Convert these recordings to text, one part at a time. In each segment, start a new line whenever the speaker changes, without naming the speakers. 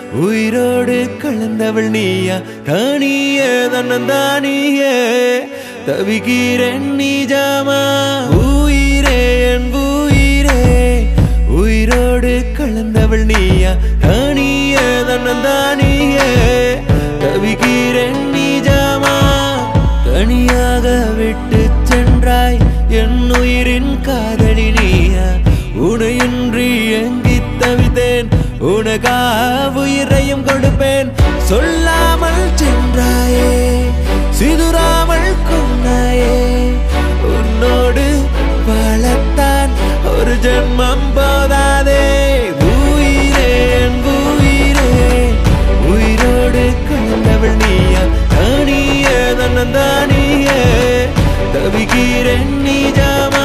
உயிரோடு கலந்தவள் நீயா தானிய தன்னந்தானியே தவிக்கிறேன் நீஜாமா உயிரே என் உயிரே உயிரோடு கலந்தவள் நீயா தானிய தன்னந்தானியே தவிக்கிறேன் நீஜாமா தனியாக விட்டு சென்றாய் என் உயிரின் காதலி நீயா உனையின்றி எங்கித் தவித்தேன் உனக்கா உயிரையும் கொடுப்பேன் சொல்லாமல் சென்றாயே சிதுராமல் கொண்டாயே உன்னோடு வாழத்தான் ஒரு ஜென்மம் போதாதே உயிரே என் உயிரே உயிரோடு கலந்தவள் நீயா தானிய தன்னந்தானியே தவிக்கிறேன் நீஜாமா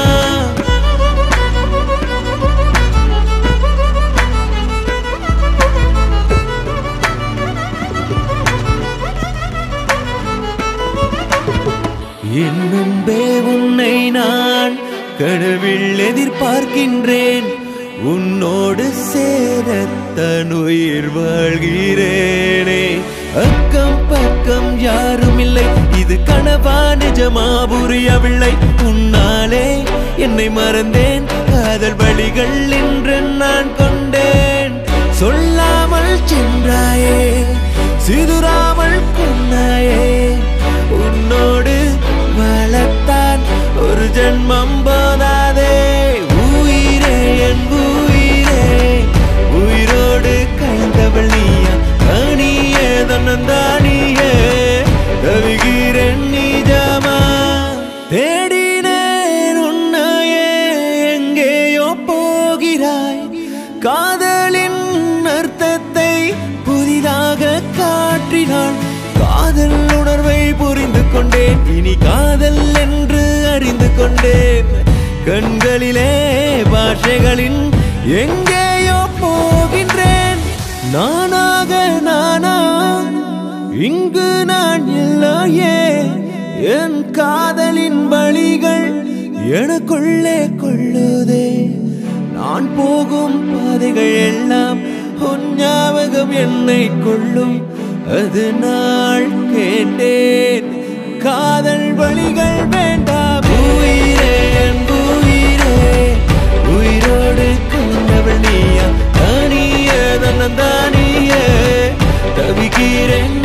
என் முன்பே உன்னை நான் கனவில் எதிர்பார்க்கின்றேன் உன்னோடு சேரத்தன் உயிர் வாழ்கிறேனே அக்கம் பக்கம் யாரும் இல்லை இது கனவா நிஜமா புரியவில்லை உன்னாலே என்னை மறந்தேன் காதல் வழிகள் என்று நான் கொண்டேன் சொல்லாமல் சென்றாயே சிதுராமல் கொண்டாயே உன்னோடு வாழத்தான் ஒரு ஜென்மம் போதாதே உயிரே என் உயிரே உயிரோடு கலந்தவள் நீயா தானியே தன்னந்தானியே தவிகிறேன் நீஜாமா தேடினேன் உன்னையே எங்கேயோ போகிறாய் காதலின் அர்த்தத்தை புதிதாக காற்றினாள் காதல் உணர்வை புரிந்து கொண்டேன் இனி காதல் என்று அறிந்து கொண்டேன் கண்களிலே பாஷைகளின் எங்கேயோ போகின்றேன் நானாக நானா இங்கு நான் இல்லையே என் காதலின் வழிகள் எனக்குள்ளே கொள்ளுதே நான் போகும் பாதைகள் எல்லாம் உன் ஞாபகம் என்னை கொள்ளும் அது நாள் கேட்டேன் காதல் வழிகள் வேண்டாம் உயிரே என் உயிரே உயிரோடு கலந்தவள் நீயா தானிய தன்னந்தானியே தவிக்கிறேன்